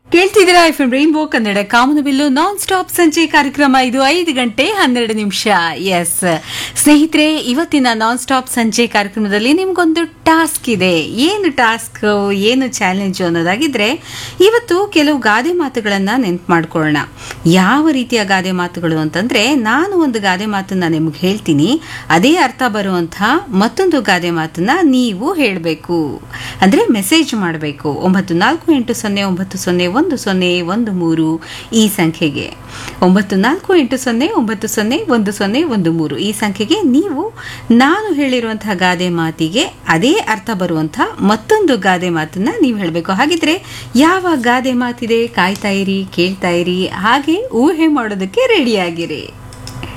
ಕೇಳ್ತಿದ್ದೀರಾ F M rainbow Kannada ಕಾಮನಬಿಲ್ಲು non stop ಸಂಜೆ ಕಾರ್ಯಕ್ರಮ ಇದು ಐದು ಗಂಟೆ ಹನ್ನೆರಡು ನಿಮಿಷ ಎಸ್ ಸ್ನೇಹಿತರೆ ಇವತ್ತಿನ ನಾನ್ ಸ್ಟಾಪ್ ಸಂಜೆ ಕಾರ್ಯಕ್ರಮದಲ್ಲಿ ನಿಮ್ಗೊಂದು ಟಾಸ್ಕ್ ಇದೆ ಏನು ಟಾಸ್ಕ್ ಏನು ಚಾಲೆಂಜ್ ಅನ್ನೋದಾಗಿದ್ರೆ ಇವತ್ತು ಕೆಲವು ಗಾದೆ ಮಾತುಗಳನ್ನ ನೆನ್ಪು ಮಾಡ್ಕೊಳ್ಳೋಣ ಯಾವ ರೀತಿಯ ಗಾದೆ ಮಾತುಗಳು ಅಂತಂದ್ರೆ ನಾನು ಒಂದು ಗಾದೆ ಮಾತನ್ನ ನಿಮ್ಗೆ ಹೇಳ್ತೀನಿ ಅದೇ ಅರ್ಥ ಬರುವಂತಹ ಮತ್ತೊಂದು ಗಾದೆ ಮಾತನ್ನ ನೀವು ಹೇಳಬೇಕು ಅಂದ್ರೆ ಮೆಸೇಜ್ ಮಾಡಬೇಕು ಒಂಬತ್ತು ನಾಲ್ಕು ಎಂಟು ಸೊನ್ನೆ ಒಂಬತ್ತು ಸೊನ್ನೆ ಒಂದು ಸೊನ್ನೆ ಒಂದು ಮೂರು ಈ ಸಂಖ್ಯೆಗೆ ಒಂಬತ್ತು ನಾಲ್ಕು ಎಂಟು ಸೊನ್ನೆ ಒಂಬತ್ತು ಸೊನ್ನೆ ಒಂದು ಸೊನ್ನೆ ಒಂದು ಮೂರು ಈ ಸಂಖ್ಯೆಗೆ ನೀವು ನಾನು ಹೇಳಿರುವಂತಹ ಗಾದೆ ಮಾತಿಗೆ ಅದೇ ಅರ್ಥ ಬರುವಂತಹ ಮತ್ತೊಂದು ಗಾದೆ ಮಾತನ್ನ ನೀವು ಹೇಳಬೇಕು ಹಾಗಿದ್ರೆ ಯಾವ ಗಾದೆ ಮಾತಿದೆ ಕಾಯ್ತಾ ಇರಿ ಕೇಳ್ತಾ ಇರಿ ಹಾಗೆ ಊಹೆ ಮಾಡೋದಕ್ಕೆ ರೆಡಿಯಾಗಿರಿ